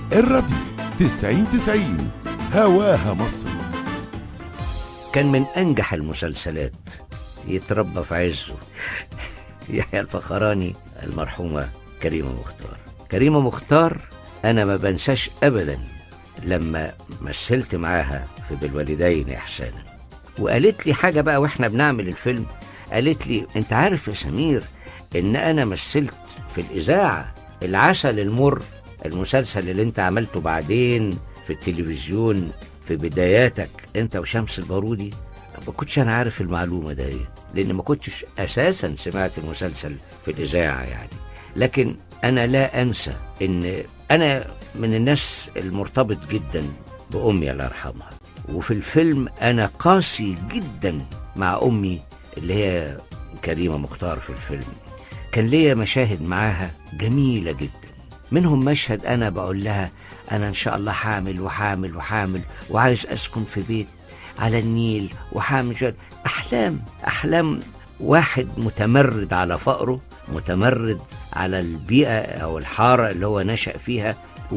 الراديو تسعين تسعين هواها مصر كان من أنجح المسلسلات يتربى في عزه يحيى الفخراني المرحومة كريمة مختار كريمة مختار أنا ما بنساش أبدا لما مثلت معاها في بالوالدين إحسانا وقالت لي حاجة بقى وإحنا بنعمل الفيلم قالت لي أنت عارف يا سمير إن أنا مثلت في الإذاعة العسل المر المسلسل اللي أنت عملته بعدين في التلفزيون في بداياتك أنت وشمس البارودي ما كنتش أنا عارف المعلومة دي لأن ما كنتش أساسا سمعت المسلسل في الإذاعة يعني لكن أنا لا أنسى إن أنا من الناس المرتبط جدا بأمي الله يرحمها وفي الفيلم أنا قاسي جدا مع أمي اللي هي كريمة مختار في الفيلم كان ليا مشاهد معاها جميلة جدا منهم مشهد أنا بقول لها أنا إن شاء الله حامل وحامل وحامل وعايز أسكن في بيت على النيل وحامل جد أحلام أحلام واحد متمرد على فقره متمرد على البيئة أو الحارة اللي هو نشأ فيها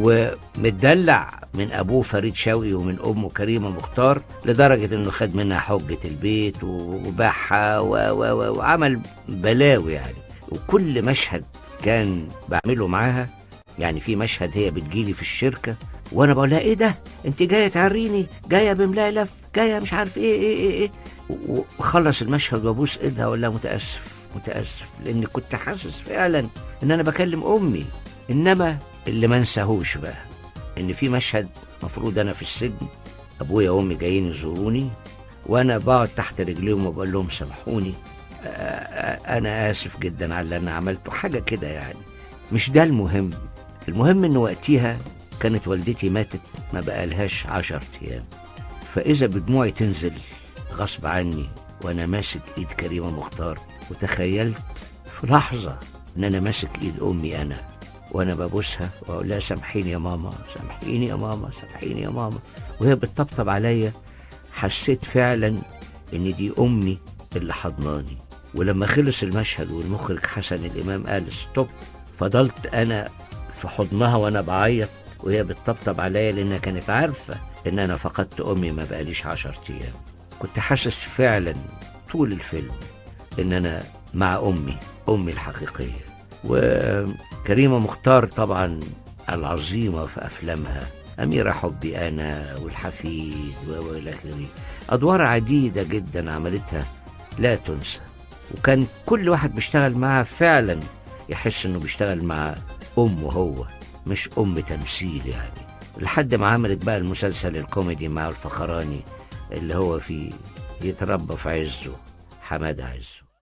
ومتدلع من أبوه فريد شوقي ومن أمه كريمة مختار لدرجة إنه خد منها حجة البيت وباعها و- و- و- وعمل بلاوي يعني وكل مشهد كان بعمله معاها يعني في مشهد هي بتجيلي في الشركة وانا بقول لها ايه ده انت جايه تعريني جايه بملاء لف جايه مش عارف ايه ايه ايه, إيه. و- وخلص المشهد وابوس ايدها واقول لها متاسف متاسف لاني كنت حاسس فعلا ان انا بكلم امي انما اللي ما انساهوش بقى ان في مشهد مفروض انا في السجن ابويا وامي جايين يزوروني وانا بقعد تحت رجليهم وبقول لهم سامحوني آه، آه، انا اسف جدا على اللي انا عملته حاجه كده يعني مش ده المهم المهم ان وقتها كانت والدتي ماتت ما بقالهاش عشر ايام فاذا بدموعي تنزل غصب عني وانا ماسك ايد كريمه مختار وتخيلت في لحظه ان انا ماسك ايد امي انا وانا ببوسها واقول لها سامحيني يا ماما سامحيني يا ماما سامحيني يا ماما وهي بتطبطب عليا حسيت فعلا ان دي امي اللي حضناني ولما خلص المشهد والمخرج حسن الامام قال ستوب فضلت انا في حضنها وانا بعيط وهي بتطبطب عليا لانها كانت عارفه ان انا فقدت امي ما بقاليش عشر ايام كنت حاسس فعلا طول الفيلم ان انا مع امي امي الحقيقيه وكريمه مختار طبعا العظيمه في افلامها أميرة حبي أنا والحفيد و- وإلى آخره أدوار عديدة جدا عملتها لا تنسى وكان كل واحد بيشتغل معاها فعلا يحس إنه بيشتغل مع أمه هو مش أم تمثيل يعني لحد ما عملت بقى المسلسل الكوميدي مع الفخراني اللي هو فيه يتربى في عزه حماد عزه